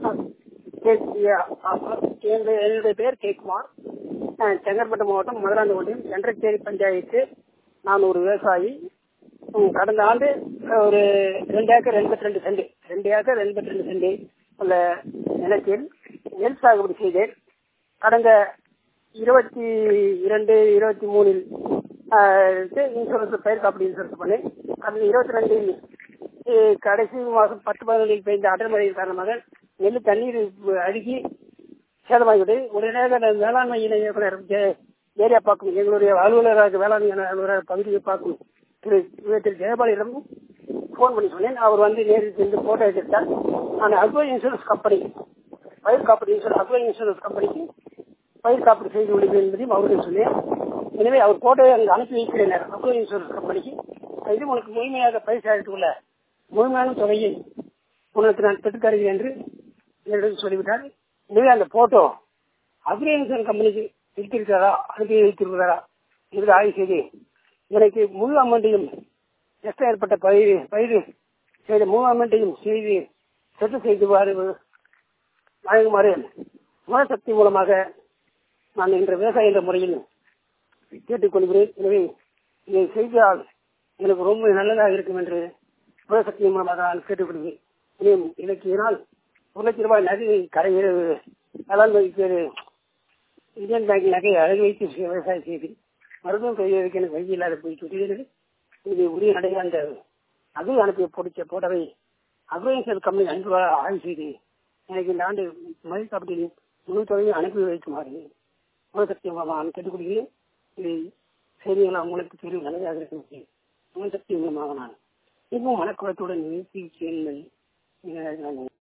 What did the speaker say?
என்னுடைய பேர் கேக்குமார் நான் செங்கற்பட்டு மாவட்டம் மதுராந்த ஒன்றியம் சென்றச்சேரி பஞ்சாயத்து நான் ஒரு விவசாயி உம், கடந்த ஆண்டு ஒரு ரெண்டு ஏக்கர் எண்பத்தி ரெண்டு சென்ட் ரெண்டு ஏக்கர் எண்பத்தி ரெண்டு சென்ட் உள்ள நிலத்தில் நெல் சாகுபடி செய்தேன் கடந்த இருபத்தி இரண்டு இருபத்தி மூணில் இன்சூரன்ஸ் பயிர் காப்பீடு இன்சூரன்ஸ் பண்ணேன் கடந்த இருபத்தி ரெண்டில் அஹ், கடைசி மாதம் பத்து பதினொன்றில் பெய்த அடர்மழை காரணமாக நெல் தண்ணீர் அழுகி சேதமாகிவிட்டு உடனடியாக அந்த வேளாண்மை இணை இயக்குனர் ஜெ- ஏரியா பார்க்கும் எங்களுடைய அலுவலராக வேளாண்மை இணை அலுவலர் பகுதியை பார்க்கும் திரு திரு ஜெயபாலிடம் ஃபோன் பண்ணி சொன்னேன் அவர் வந்து நேரில் சென்று போட்டோ எடுத்தார் அந்த அக்வா இன்சூரன்ஸ் கம்பெனி பயிர் காப்பீடு இன்சூரன்ஸ் அக்வா இன்சூரன்ஸ் கம்பெனிக்கு பயிர் காப்பீடு செய்து உள்ளது என்பதையும் அவருக்கு சொன்னேன் எனவே அவர் போட்டோவை அங்கு அனுப்பி வைக்கிறேன் அக்வா இன்சூரன்ஸ் கம்பெனிக்கு இது உனக்கு முழுமையாக பயிர் சேகரித்துள்ள முழுமையான தொகையை உனக்கு நான் பெற்றுத் தருகிறேன் என்று என்னிடம் சொல்லிவிட்டார் எனவே அந்த போட்டோ அக்ரி இன்சூரன்ஸ் கம்பெனிக்கு இருக்கிறதா அனுப்பி வைத்திருக்கிறதா என்று ஆய்வு செய்து எனக்கு முழு அமௌண்ட்டையும் நஷ்டம் ஏற்பட்ட பயிர் பயிர் செய்த முழு அமௌண்ட்டையும் செய்து செட்டு செய்துவாறு வழங்குமாறு மனசக்தி மூலமாக நான் என்ற விவசாய என்ற முறையில் கேட்டுக்கொள்கிறேன் எனவே இதை செய்தால் எனக்கு ரொம்ப நல்லதாக இருக்கும் என்று மனசக்தி மூலமாக நான் கேட்டுக்கொள்கிறேன் இனியும் எனக்கு இதனால் ஒரு லட்சம் ரூபாய் நகை கரை வேளாண்மை இந்தியன் பேங்க் நகை அழகு வைத்து விவசாயம் செய்து மருத்துவம் செய்வதற்கு எனக்கு வழி இல்லாத போய் சொல்லியது இது உரிய நடையாக அந்த அது அனுப்பி பிடிச்ச போட்டவை அக்ரோயின்சல் கம்பெனி அனுப்பி வர ஆய்வு செய்து எனக்கு இந்த ஆண்டு மதிப்பு காப்பீட்டில் முழு தொகையும் அனுப்பி வைக்குமாறு சக்தி மூலமாக நான் கேட்டுக்கொள்கிறேன் இது செய்திகள் அவங்களுக்கு தெரியும் நல்லதாக இருக்கும் சக்தி மூலமாக நான் இன்னும் மனக்குளத்துடன் நிறுத்தி செயல்களை